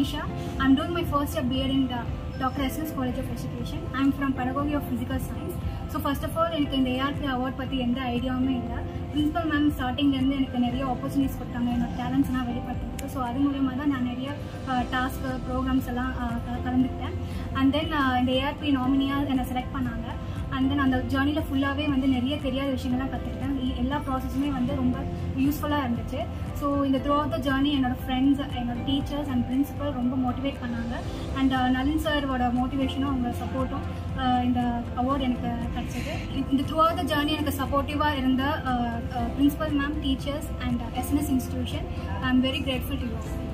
Anisha. I'm doing my first year BEd in the Dr. S.S. College of Education. I'm from Pedagogy of Physical Science. So first of all எனக்கு இந்த ARP award பற்றி எந்த ஐடியாவுமே இல்லை principal ma'am ஸ்டார்டிங்லேருந்து எனக்கு நிறைய opportunities கொடுத்தாங்க என்னோட டேலண்ட்ஸ்லாம் வெளிப்படுத்துறதுக்கு ஸோ அது மூலியமாக தான் நான் நிறைய டாஸ்க் ப்ரோக்ராம்ஸ் எல்லாம் அஹ், க- கலந்துக்கிட்டேன் அண்ட் தென் இந்த ஏஆர்பி நாமினியாக என்னை செலக்ட் பண்ணாங்க அண்ட் தென் அந்த ஜேர்னியில் ஃபுல்லாகவே வந்து நிறைய தெரியாத விஷயங்கள்லாம் கற்றுக்கிட்டேன் எல்லா ப்ராசஸுமே வந்து ரொம்ப யூஸ்ஃபுல்லாக இருந்துச்சு ஸோ இந்த த்ரூ அவுட் த ஜேர்னி என்னோட ஃப்ரெண்ட்ஸ் என்னோட டீச்சர்ஸ் அண்ட் பிரின்சிபல் ரொம்ப மோட்டிவேட் பண்ணாங்க அண்ட் நளின் சாரோட மோட்டிவேஷனும் அவங்க சப்போர்ட்டும் இந்த அவார்ட் எனக்கு கிடச்சிது இந்த த்ரூ அவுட் த ஜேர்னி எனக்கு சப்போர்ட்டிவாக இருந்த principal ma'am teachers and SNS institution I am very grateful to you